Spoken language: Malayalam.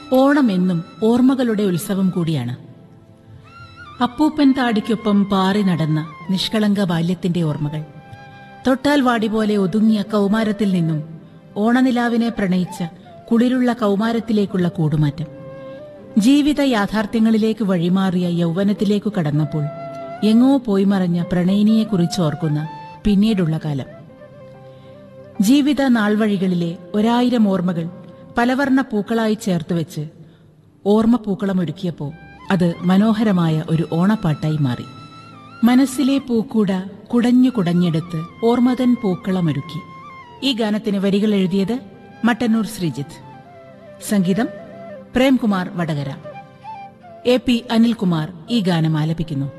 ഓണം എന്നും ഓർമ്മകളുടെ ഉത്സവം കൂടിയാണ് അപ്പൂപ്പൻ താടിക്കൊപ്പം പാറി നടന്ന നിഷ്കളങ്ക ബാല്യത്തിന്റെ ഓർമ്മകൾ തൊട്ടാൽ വാടി പോലെ ഒതുങ്ങിയ കൗമാരത്തിൽ നിന്നും ഓണനിലാവിനെ പ്രണയിച്ച കുളിരുള്ള കൗമാരത്തിലേക്കുള്ള കൂടുമാറ്റം ജീവിത യാഥാർത്ഥ്യങ്ങളിലേക്ക് വഴിമാറിയ യൗവനത്തിലേക്കു കടന്നപ്പോൾ എങ്ങോ പോയി മറഞ്ഞ പ്രണയിനിയെക്കുറിച്ച് ഓർക്കുന്ന പിന്നീടുള്ള കാലം ജീവിത നാൾവഴികളിലെ ഒരായിരം ഓർമ്മകൾ പലവർണ്ണ പൂക്കളായി ചേർത്തുവെച്ച് ഓർമ്മ പൂക്കളമൊരുക്കിയപ്പോൾ അത് മനോഹരമായ ഒരു ഓണപ്പാട്ടായി മാറി മനസ്സിലെ പൂക്കൂട കുടഞ്ഞു കുടഞ്ഞെടുത്ത് ഓർമ്മതൻ പൂക്കളമൊരുക്കി ഈ ഗാനത്തിന് വരികൾ എഴുതിയത് മട്ടന്നൂർ ശ്രീജിത്ത് സംഗീതം പ്രേംകുമാർ വടകര എ പി അനിൽകുമാർ ഈ ഗാനം ആലപിക്കുന്നു